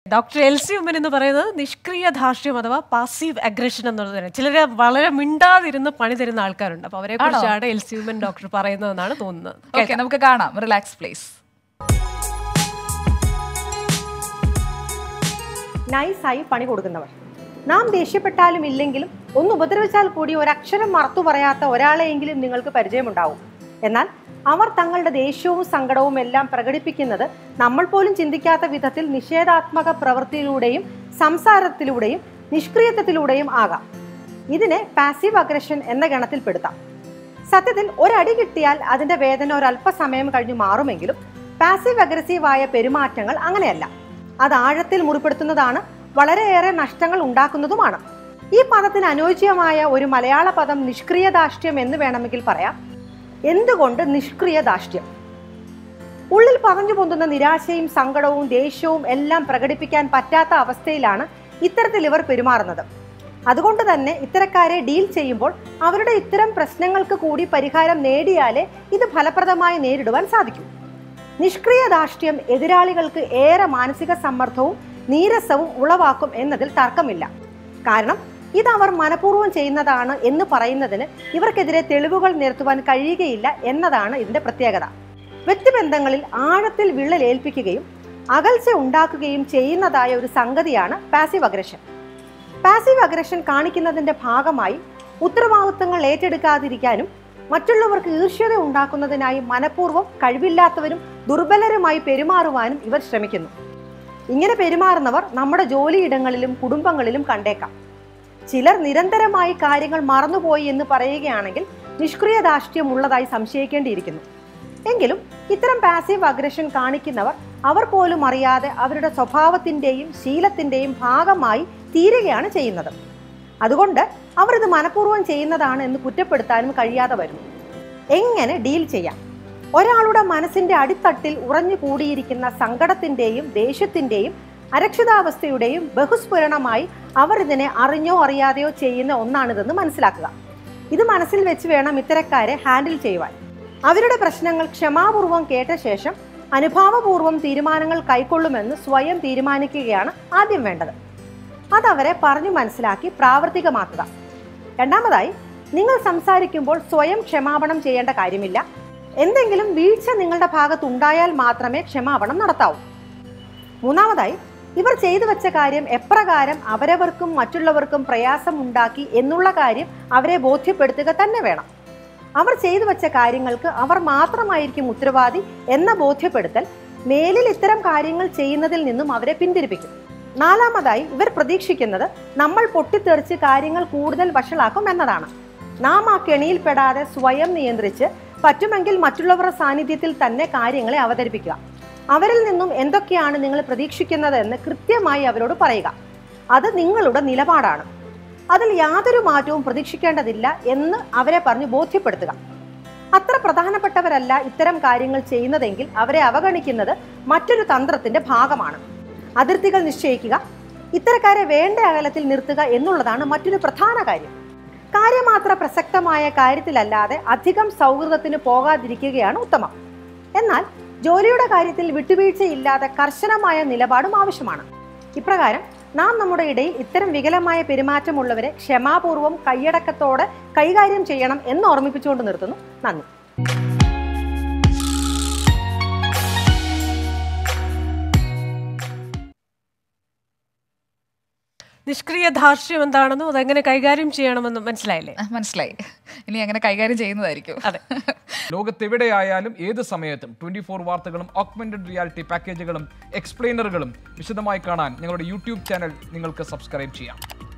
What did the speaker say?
doctor L C Oommen എന്ന് പറയുന്നത് നിഷ്ക്രിയ ധാർഷ്ട്യം അഥവാ പാസീവ് അഗ്രഷൻ എന്നുള്ളത് തന്നെ ചിലര് വളരെ മിണ്ടാതിരുന്ന് പണി തരുന്ന ആൾക്കാരുണ്ട് അപ്പൊ അവരെ കുറിച്ചാണ് എൽ സി ഉമ്മൻ ഡോക്ടർ പറയുന്നതെന്നാണ് തോന്നുന്നത് ഓക്കെ നമുക്ക് കാണാം റിലാക്സ് പ്ലേസ് നൈസായി പണി കൊടുക്കുന്നവർ നാം ദേഷ്യപ്പെട്ടാലും ഇല്ലെങ്കിലും ഒന്ന് ഉപദ്രവിച്ചാൽ കൂടി ഒരക്ഷരം മറത്തു പറയാത്ത ഒരാളെയെങ്കിലും നിങ്ങൾക്ക് പരിചയമുണ്ടാവും എന്നാൽ അവർ തങ്ങളുടെ ദേഷ്യവും സങ്കടവും എല്ലാം പ്രകടിപ്പിക്കുന്നത് നമ്മൾ പോലും ചിന്തിക്കാത്ത വിധത്തിൽ നിഷേധാത്മക പ്രവൃത്തിയിലൂടെയും സംസാരത്തിലൂടെയും നിഷ്ക്രിയത്വത്തിലൂടെയും ആകാം ഇതിനെ പാസീവ് അഗ്രഷൻ എന്ന ഗണത്തിൽപ്പെടുത്താം സത്യത്തിൽ ഒരടി കിട്ടിയാൽ അതിന്റെ വേദന ഒരല്പസമയം കഴിഞ്ഞ് മാറുമെങ്കിലും പാസീവ് അഗ്രസീവായ പെരുമാറ്റങ്ങൾ അങ്ങനെയല്ല അത് ആഴത്തിൽ മുറിപ്പെടുത്തുന്നതാണ് വളരെയേറെ നഷ്ടങ്ങൾ ഉണ്ടാക്കുന്നതുമാണ് ഈ പദത്തിന് അനുയോജ്യമായ ഒരു മലയാള പദം നിഷ്ക്രിയദാഷ്ട്യം എന്ന് വേണമെങ്കിൽ പറയാം എന്തുകൊണ്ട് നിഷ്ക്രിയദാഷ്ട്യം ഉള്ളിൽ പറഞ്ഞു പൊന്തുന്ന നിരാശയും സങ്കടവും ദേഷ്യവും എല്ലാം പ്രകടിപ്പിക്കാൻ പറ്റാത്ത അവസ്ഥയിലാണ് ഇത്തരത്തിൽ ഇവർ പെരുമാറുന്നത് അതുകൊണ്ട് തന്നെ ഇത്തരക്കാരെ ഡീൽ ചെയ്യുമ്പോൾ അവരുടെ ഇത്തരം പ്രശ്നങ്ങൾക്ക് കൂടി പരിഹാരം നേടിയാലേ ഇത് ഫലപ്രദമായി നേരിടുവാൻ സാധിക്കൂ നിഷ്ക്രിയ ധാർഷ്ട്യം എതിരാളികൾക്ക് ഏറെ മാനസിക സമ്മർദ്ദവും നീരസവും ഉളവാക്കും എന്നതിൽ തർക്കമില്ല കാരണം ഇത് അവർ മനഃപൂർവ്വം ചെയ്യുന്നതാണ് എന്ന് പറയുന്നതിന് ഇവർക്കെതിരെ തെളിവുകൾ നിരത്തുവാൻ കഴിയുകയില്ല എന്നതാണ് ഇതിന്റെ പ്രത്യേകത വ്യക്തിബന്ധങ്ങളിൽ ആഴത്തിൽ വിള്ളലേൽപ്പിക്കുകയും അകൽച്ച ഉണ്ടാക്കുകയും ചെയ്യുന്നതായ ഒരു സംഗതിയാണ് പാസീവ് അഗ്രഷൻ പാസീവ് അഗ്രഷൻ കാണിക്കുന്നതിന്റെ ഭാഗമായി ഉത്തരവാദിത്തങ്ങൾ ഏറ്റെടുക്കാതിരിക്കാനും മറ്റുള്ളവർക്ക് ഈർഷ്യത ഉണ്ടാക്കുന്നതിനായി മനഃപൂർവ്വം കഴിവില്ലാത്തവരും ദുർബലരുമായി പെരുമാറുവാനും ഇവർ ശ്രമിക്കുന്നു ഇങ്ങനെ പെരുമാറുന്നവർ നമ്മുടെ ജോലിയിടങ്ങളിലും കുടുംബങ്ങളിലും കണ്ടേക്കാം ചിലർ നിരന്തരമായി കാര്യങ്ങൾ മറന്നുപോയി എന്ന് പറയുകയാണെങ്കിൽ നിഷ്ക്രിയ ധാർഷ്ട്യം ഉള്ളതായി സംശയിക്കേണ്ടിയിരിക്കുന്നു എങ്കിലും ഇത്തരം പാസീവ് അഗ്രഷൻ കാണിക്കുന്നവർ അവർ പോലും അറിയാതെ അവരുടെ സ്വഭാവത്തിന്റെയും ശീലത്തിന്റെയും ഭാഗമായി തീരുകയാണ് ചെയ്യുന്നത് അതുകൊണ്ട് അവർ ഇത് മനഃപൂർവ്വം ചെയ്യുന്നതാണ് എന്ന് കുറ്റപ്പെടുത്താനും കഴിയാതെ വരുന്നു എങ്ങനെ ഡീൽ ചെയ്യാം ഒരാളുടെ മനസ്സിന്റെ അടിത്തട്ടിൽ ഉറഞ്ഞു കൂടിയിരിക്കുന്ന സങ്കടത്തിന്റെയും ദേഷ്യത്തിന്റെയും അരക്ഷിതാവസ്ഥയുടെയും ബഹുസ്ഫുരണമായി അവർ ഇതിനെ അറിഞ്ഞോ അറിയാതെയോ ചെയ്യുന്ന ഒന്നാണിതെന്ന് മനസ്സിലാക്കുക ഇത് മനസ്സിൽ വെച്ച് വേണം ഇത്തരക്കാരെ ഹാൻഡിൽ ചെയ്യുവാൻ അവരുടെ പ്രശ്നങ്ങൾ ക്ഷമാപൂർവം കേട്ട ശേഷം അനുഭാവപൂർവം തീരുമാനങ്ങൾ കൈക്കൊള്ളുമെന്ന് സ്വയം തീരുമാനിക്കുകയാണ് ആദ്യം വേണ്ടത് അതവരെ പറഞ്ഞു മനസ്സിലാക്കി പ്രാവർത്തികമാക്കുക രണ്ടാമതായി നിങ്ങൾ സംസാരിക്കുമ്പോൾ സ്വയം ക്ഷമാപണം ചെയ്യേണ്ട കാര്യമില്ല എന്തെങ്കിലും വീഴ്ച നിങ്ങളുടെ ഭാഗത്തുണ്ടായാൽ മാത്രമേ ക്ഷമാപണം നടത്താവൂ മൂന്നാമതായി ഇവർ ചെയ്തു വെച്ച കാര്യം എപ്രകാരം അവരവർക്കും മറ്റുള്ളവർക്കും പ്രയാസം ഉണ്ടാക്കി എന്നുള്ള കാര്യം അവരെ ബോധ്യപ്പെടുത്തുക തന്നെ വേണം അവർ ചെയ്തു വെച്ച കാര്യങ്ങൾക്ക് അവർ മാത്രമായിരിക്കും ഉത്തരവാദി എന്ന ബോധ്യപ്പെടുത്തൽ മേലിൽ ഇത്തരം കാര്യങ്ങൾ ചെയ്യുന്നതിൽ നിന്നും അവരെ പിന്തിരിപ്പിക്കും നാലാമതായി ഇവർ പ്രതീക്ഷിക്കുന്നത് നമ്മൾ പൊട്ടിത്തെറിച്ച് കാര്യങ്ങൾ കൂടുതൽ വഷളാക്കും എന്നതാണ് നാം ആ കെണിയിൽപ്പെടാതെ സ്വയം നിയന്ത്രിച്ച് പറ്റുമെങ്കിൽ മറ്റുള്ളവരുടെ സാന്നിധ്യത്തിൽ തന്നെ കാര്യങ്ങളെ അവതരിപ്പിക്കുക അവരിൽ നിന്നും എന്തൊക്കെയാണ് നിങ്ങൾ പ്രതീക്ഷിക്കുന്നത് എന്ന് കൃത്യമായി അവരോട് പറയുക അത് നിങ്ങളുടെ നിലപാടാണ് അതിൽ യാതൊരു മാറ്റവും പ്രതീക്ഷിക്കേണ്ടതില്ല എന്ന് അവരെ പറഞ്ഞ് ബോധ്യപ്പെടുത്തുക അത്ര പ്രധാനപ്പെട്ടവരല്ല ഇത്തരം കാര്യങ്ങൾ ചെയ്യുന്നതെങ്കിൽ അവരെ അവഗണിക്കുന്നത് മറ്റൊരു തന്ത്രത്തിന്റെ ഭാഗമാണ് അതിർത്തികൾ നിശ്ചയിക്കുക ഇത്തരക്കാരെ വേണ്ട അകലത്തിൽ നിർത്തുക എന്നുള്ളതാണ് മറ്റൊരു പ്രധാന കാര്യം കാര്യമാത്ര പ്രസക്തമായ കാര്യത്തിലല്ലാതെ അധികം സൗഹൃദത്തിന് പോകാതിരിക്കുകയാണ് ഉത്തമം എന്നാൽ ജോലിയുടെ കാര്യത്തിൽ വിട്ടുവീഴ്ചയില്ലാതെ കർശനമായ നിലപാടും ആവശ്യമാണ് ഇപ്രകാരം നാം നമ്മുടെ ഇടയിൽ ഇത്തരം വികലമായ പെരുമാറ്റമുള്ളവരെ ക്ഷമാപൂർവം കൈയടക്കത്തോടെ കൈകാര്യം ചെയ്യണം എന്ന് ഓർമ്മിപ്പിച്ചുകൊണ്ട് നിർത്തുന്നു നന്ദി നിഷ്ക്രിയ ധാർഷ്യം എന്താണെന്നും അതെങ്ങനെ കൈകാര്യം ചെയ്യണമെന്നും മനസ്സിലായില്ലേ ആ, മനസ്സിലായി ഇനി അങ്ങനെ കൈകാര്യം ചെയ്യുന്നതായിരിക്കും അതെ ലോകത്തെവിടെയായാലും ഏത് സമയത്തും ട്വന്റി ഫോർ വാർത്തകളും ഓഗ്മെന്റഡ് റിയാലിറ്റി പാക്കേജുകളും എക്സ്പ്ലെയിനറുകളും വിശദമായി കാണാൻ ഞങ്ങളുടെ യൂട്യൂബ് ചാനൽ നിങ്ങൾക്ക് സബ്സ്ക്രൈബ് ചെയ്യാം